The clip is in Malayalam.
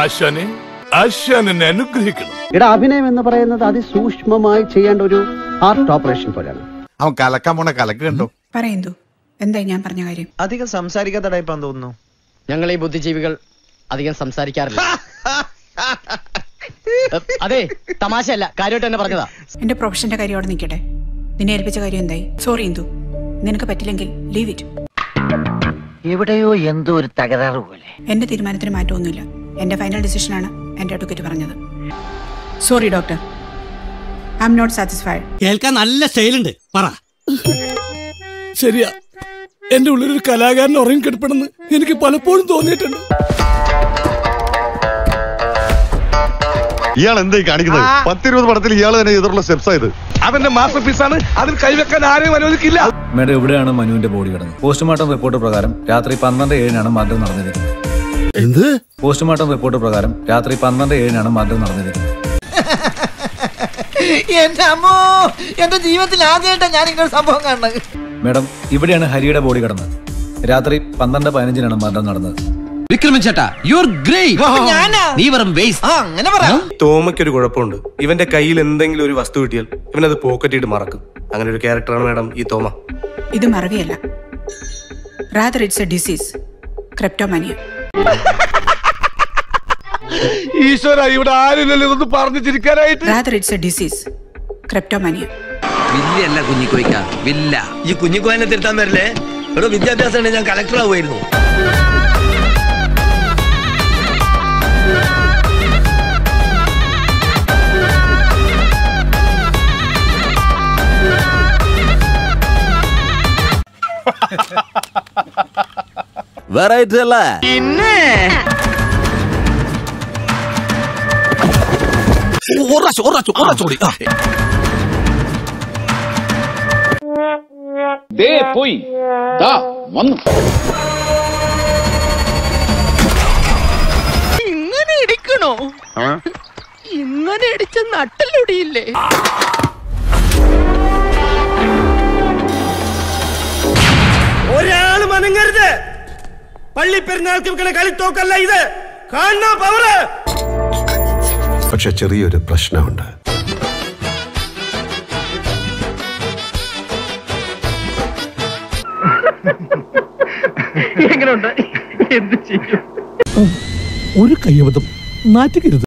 ആശാനെ ആശാൻ എന്നെ അനുഗ്രഹിക്കണം ഇവിടെ അഭിനയം എന്ന് പറയുന്നത് അതിസൂക്ഷ്മമായി ചെയ്യേണ്ട ഒരു ആർട്ട് ഓപ്പറേഷൻ പോലെയാണ് അവൻ കലക്കാൻ പോണ കലക്ക് കണ്ടോ പറയന്തു എന്തായി ഞാൻ പറഞ്ഞ കാര്യം അധികം സംസാരിക്കാത്ത ടൈപ്പാന്ന് തോന്നുന്നു ഞങ്ങൾ ഈ ബുദ്ധിജീവികൾ അധികം സംസാരിക്കാറില്ല എ, അതെ തമാശയല്ല കാര്യമായിട്ട് തന്നെ പറഞ്ഞതാ എന്റെ പ്രൊഫഷന്റെ കാര്യം അവിടെ നിൽക്കട്ടെ നിന്നെ ഏൽപ്പിച്ച കാര്യം എന്തായി സോറി ഇന്ദു നിനക്ക് പറ്റില്ലെങ്കിൽ ലീവ് ഇറ്റ് എവിടെയോ എന്തോ ഒരു തകരാറ് പോലെ എന്റെ തീരുമാനത്തിന് മാറ്റമൊന്നുമില്ല എന്റെ ഫൈനൽ ഡിസിഷനാണ് എന്റെ അഡ്വക്കേറ്റ് പറഞ്ഞത് sorry doctor I'm not satisfied കേൾക്കാൻ നല്ല സ്റ്റൈലുണ്ട് പറ ശരിയാ എന്റെ ഉള്ളിലൊരു കലാകാരൻ ഉറങ്ങിക്കിടപ്പെടുന്നു എനിക്ക് പലപ്പോഴും തോന്നിയിട്ടുണ്ട് ഇയാൾ എന്തായി കാണിക്കുന്നത് പത്തിരുപത് പടത്തിൽ ഇയാൾ തന്നെ എതിർള്ള സ്റ്റെപ്സ് ആയത് അവന്റെ മാസ്റ്റർ പീസാണ് അതിൽ കൈവെക്കാൻ ആരെയും അനുവദിക്കില്ല മേഡം എവിടെയാണ് മനുവിന്റെ ബോഡി കിടന്നത് പോസ്റ്റ്മോർട്ടം റിപ്പോർട്ട് പ്രകാരം രാത്രി പന്ത്രണ്ട് ഏഴിനാണ് മർഡർ നടന്നിരിക്കുന്നത് എന്ത് പോസ്റ്റ്മോർട്ടം റിപ്പോർട്ട് പ്രകാരം രാത്രി പന്ത്രണ്ട് ഏഴിനാണ് മർഡർ നടന്നിരിക്കുന്നത് എന്റെ അമ്മോ എന്റെ ജീവിതത്തിൽ ആദ്യമായിട്ടാണ് ഞാൻ ഇങ്ങനെ ഒരു സംഭവം കാണുന്നത് മേഡം ഇവിടെയാണ് ഹരിയുടെ ബോഡി കിടന്നത് രാത്രി പന്ത്രണ്ട് പതിനഞ്ചിനാണ് മർഡർ നടന്നത് വിക്രമൻ ചേട്ടാ യു ആർ ഗ്രേറ്റ് ഞാനാ നീ വെറും വേസ്റ്റ് ആ അങ്ങനെ പറയാം തോമയ്ക്കൊരു കുഴപ്പമുണ്ട് ഇവന്റെ കയ്യിൽ എന്തെങ്കിലും ഒരു വസ്തു കിട്ടിയാൽ ഇവനത് പോക്കറ്റിട്ട് മറക്കും അങ്ങനെ ഒരു ക്യാരക്ടറാണ് മാഡം ഈ തോമ ഇത് മറവിയല്ല rather it's a disease kleptomania ഈശ്വര ഇവിടെ ആരുമില്ലല്ലോ ഇതൊന്ന് പറഞ്ഞു ചിരിക്കാനായിട്ട് rather it's a disease kleptomania വില്ലല്ല കുഞ്ഞിക്കോയ്ക്ക വില്ല ഈ കുഞ്ഞിക്കോയനെ തിരുത്താൻ വരില്ലേ ഒരു വിദ്യാഭ്യാസം ഉണ്ടെങ്കിൽ ഞാൻ കളക്ടർ ആവുമായിരുന്നു വെറൈറ്റി അല്ലേ ഇങ്ങനെ ഇടിക്കണോ ഇങ്ങനെ ഇടിച്ച നട്ടല്ലൊടിയില്ലേ ഒരാൾ മനങ്ങരുത് പള്ളി പെരുന്നാൾക്ക് വെക്കണ കളിത്തോക്കല്ല ഇത് കാണണ പവറ് പക്ഷെ ചെറിയൊരു പ്രശ്നമുണ്ട് ഒരു കയ്യബദ്ധം നാറ്റുകരുത്